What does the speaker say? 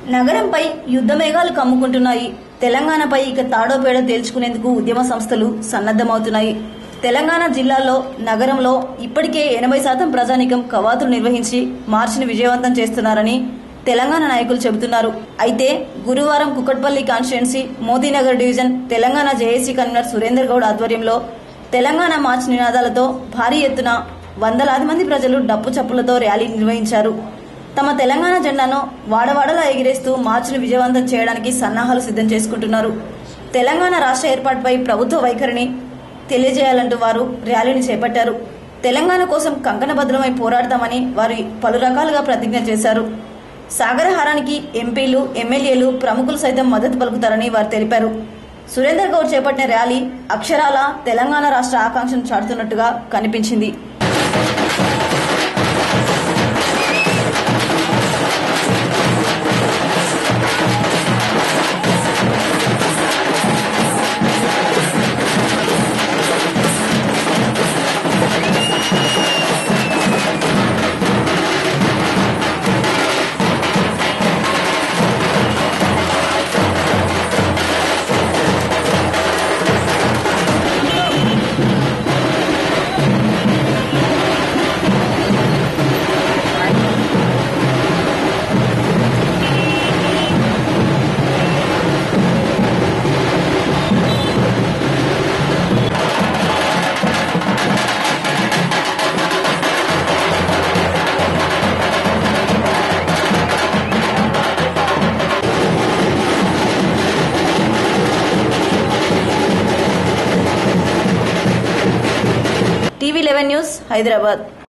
నగరంపై యుద్ధ మేఘాలు కమ్ముకుంటున్నాయి తెలంగాణపై ఇక తాడో పేడో తేల్చుకునేందుకు ఉద్యమ సంస్థలు సన్నద్దమవుతున్నాయి తెలంగాణ జిల్లాల్లో నగరంలో ఇప్పటికే ఎనభై శాతం ప్రజానికం కవాతులు నిర్వహించి మార్చిని విజయవంతం చేస్తున్నారని తెలంగాణ నాయకులు చెబుతున్నారు అయితే గురువారం Kukatpally constituency Modinagar division Telangana JAC convener Surender Goud ఆధ్వర్యంలో తెలంగాణ మార్చ్ నినాదాలతో భారీ ఎత్తున వందలాది మంది ప్రజలు డప్పు చప్పులతో ర్యాలీ నిర్వహించారు తమ తెలంగాణ జెండాను వాడవాడలా ఎగిరేస్తూ మార్చిని విజయవంతం చేయడానికి సన్నాహాలు సిద్ధం చేసుకుంటున్నారు తెలంగాణ రాష్ట్ర ఏర్పాటుపై ప్రభుత్వ వైఖరిని తెలియజేయాలంటూ వారు ర్యాలీని చేపట్టారు తెలంగాణ కోసం కంకణభద్రమై పోరాడతామని వారు పలు రకాలుగా ప్రతిజ్ఞ చేశారు సాగరహారానికి ఎంపీలు ఎమ్మెల్యేలు ప్రముఖులు సైతం మద్దతు పలుకుతారని వారు తెలిపారు సురేందర్ గౌడ్ చేపట్టిన ర్యాలీ అక్షరాల తెలంగాణ రాష్ట్ర ఆకాంక్షను చాటుతున్నట్టుగా కనిపించింది టీవీ లెవెన్ న్యూస్ హైదరాబాద్